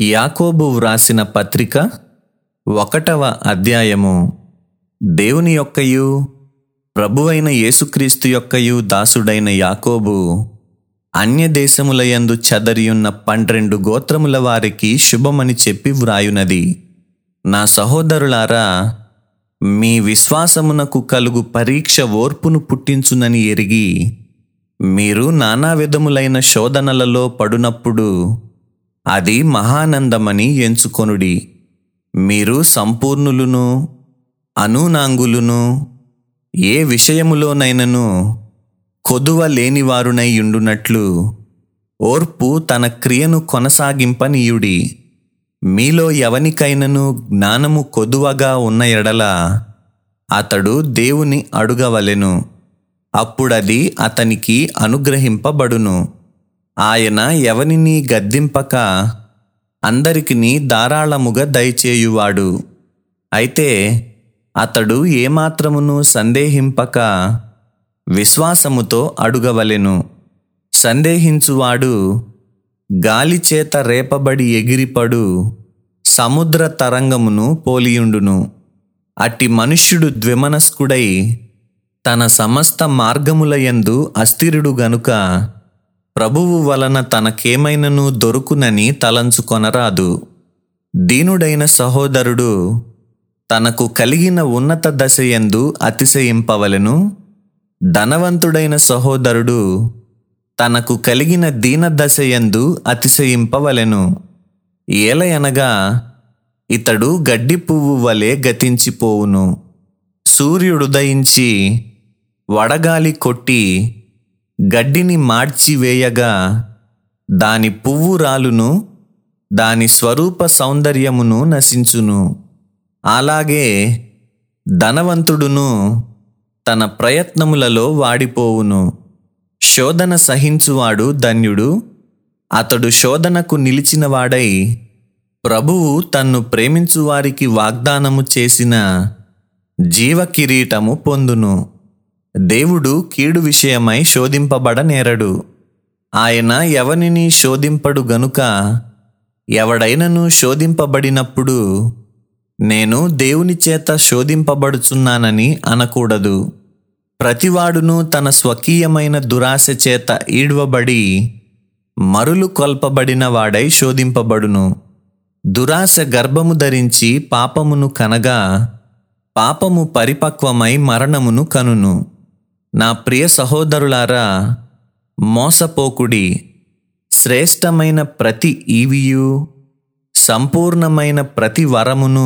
యాకోబు వ్రాసిన పత్రిక ఒకటవ అధ్యాయము దేవుని యొక్కయు ప్రభువైన యేసుక్రీస్తు యొక్కయు దాసుడైన యాకోబు అన్య దేశములయందు చెదరియున్న పన్నెండు గోత్రముల వారికి శుభమని చెప్పి వ్రాయునది నా సహోదరులారా మీ విశ్వాసమునకు కలుగు పరీక్ష ఓర్పును పుట్టించునని ఎరిగి మీరు నానా విధములైన శోధనలలో పడునప్పుడు అది మహానందమని ఎంచుకొనుడి మీరు సంపూర్ణులును అనూనాంగులును ఏ విషయములోనైనను కొదువ లేనివారునై యుండునట్లు ఓర్పు తన క్రియను కొనసాగింపనీయుడి మీలో ఎవనికైనను జ్ఞానము కొదువగా ఉన్న ఎడల అతడు దేవుని అడుగవలెను అప్పుడది అతనికి అనుగ్రహింపబడును ఆయన ఎవనిని గద్దింపక అందరికిని ధారాళముగా దయచేయువాడు అయితే అతడు ఏమాత్రమును సందేహింపక విశ్వాసముతో అడుగవలెను సందేహించువాడు గాలి చేత రేపబడి ఎగిరిపడు సముద్ర తరంగమును పోలియుండును అట్టి మనుష్యుడు ద్విమనస్కుడై తన సమస్త మార్గములయందు అస్థిరుడు గనుక ప్రభువు వలన తనకేమైనను దొరుకునని తలంచుకొనరాదు దీనుడైన సహోదరుడు తనకు కలిగిన ఉన్నత దశయందు అతిశయింపవలెను ధనవంతుడైన సహోదరుడు తనకు కలిగిన దీన దశయందు అతిశయింపవలెను ఏలయనగా ఇతడు గడ్డి పువ్వు వలె గతించిపోవును సూర్యుడుదయించి వడగాలి కొట్టి గడ్డిని మార్చివేయగా దాని పువ్వు రాలును దాని స్వరూప సౌందర్యమును నశించును అలాగే ధనవంతుడును తన ప్రయత్నములలో వాడిపోవును శోధన సహించువాడు ధన్యుడు అతడు శోధనకు నిలిచినవాడై ప్రభువు తన్ను ప్రేమించువారికి వాగ్దానము చేసిన జీవ కిరీటము పొందును దేవుడు కీడు విషయమై శోధింపబడనేరడు ఆయన ఎవనిని శోధింపడు గనుక ఎవడైనను శోధింపబడినప్పుడు నేను దేవుని చేత శోధింపబడుచున్నానని అనకూడదు ప్రతివాడును తన స్వకీయమైన దురాశ చేత ఈడ్వబడి మరులు కొల్పబడిన వాడై శోధింపబడును దురాశ గర్భము ధరించి పాపమును కనగా పాపము పరిపక్వమై మరణమును కనును నా ప్రియ సహోదరులారా మోసపోకుడి శ్రేష్టమైన ప్రతి ఈవియు సంపూర్ణమైన ప్రతి వరమును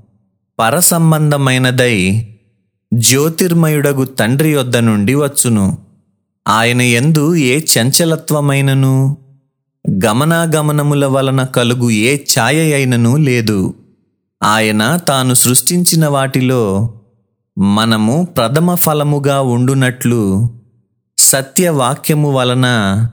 పరసంబంధమైనదై జ్యోతిర్మయుడగు తండ్రి యొద్ద నుండి వచ్చును ఆయన ఎందు ఏ చంచలత్వమైనను గమనాగమనముల వలన కలుగు ఏ ఛాయ అయినను లేదు ఆయన తాను సృష్టించిన వాటిలో మనము ప్రథమ ఫలముగా ఉండునట్లు సత్యవాక్యము వలన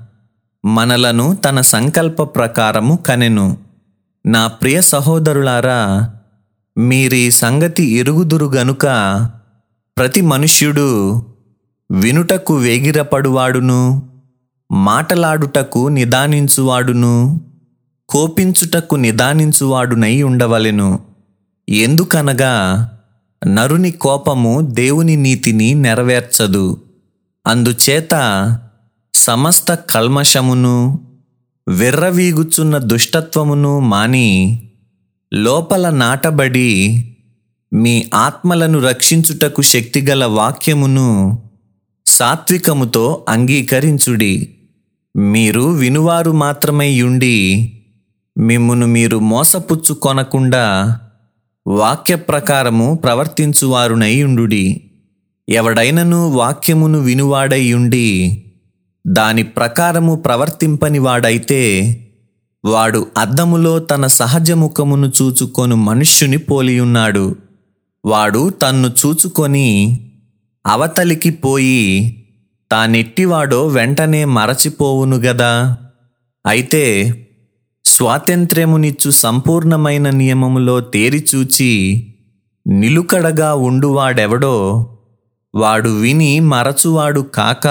మనలను తన సంకల్ప ప్రకారము కనెను నా ప్రియ సహోదరులారా మీరీ సంగతి ఎరుగుదురు గనుక ప్రతి మనుష్యుడు వినుటకు వేగిరపడువాడును మాటలాడుటకు నిదానించువాడును కోపించుటకు నిదానించువాడునై ఉండవలెను ఎందుకనగా నరుని కోపము దేవుని నీతిని నెరవేర్చదు అందుచేత సమస్త కల్మషమును విర్రవీగుచున్న దుష్టత్వమును మాని లోపల నాటబడి మీ ఆత్మలను రక్షించుటకు శక్తిగల వాక్యమును సాత్వికముతో అంగీకరించుడి మీరు వినువారు మాత్రమై ఉండి మిమ్మును మీరు మోసపుచ్చుకొనకుండా వాక్య ప్రకారము ప్రవర్తించువారునై ఉండుడి ఎవడైనను వాక్యమును వినువాడై ఉండి దాని ప్రకారము ప్రవర్తింపని వాడైతే వాడు అద్దములో తన సహజ ముఖమును చూచుకొను మనుష్యుని పోలియున్నాడు వాడు తన్ను చూచుకొని అవతలికి పోయి తానెట్టివాడో వెంటనే మరచిపోవును గదా అయితే స్వాతంత్ర్యమునిచ్చు సంపూర్ణమైన నియమములో తేరిచూచి నిలుకడగా ఉండువాడెవడో వాడు విని మరచువాడు కాక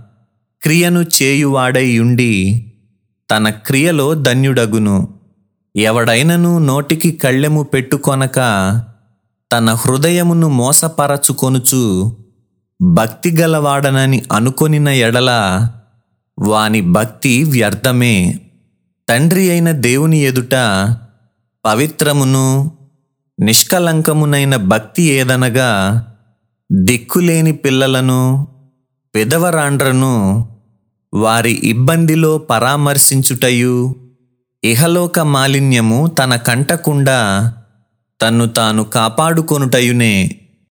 క్రియను చేయువాడై ఉండి తన క్రియలో ధన్యుడగును ఎవడైనను నోటికి కళ్ళెము పెట్టుకొనక తన హృదయమును మోసపరచుకొనుచు భక్తి గలవాడనని అనుకొనిన ఎడల వాని భక్తి వ్యర్థమే తండ్రి అయిన దేవుని ఎదుట పవిత్రమును నిష్కలంకమునైన భక్తి ఏదనగా దిక్కులేని పిల్లలను పెదవరాండ్రను వారి ఇబ్బందిలో పరామర్శించుటయు ఇహలోక మాలిన్యము తన కంటకుండా తన్ను తాను కాపాడుకొనుటయునే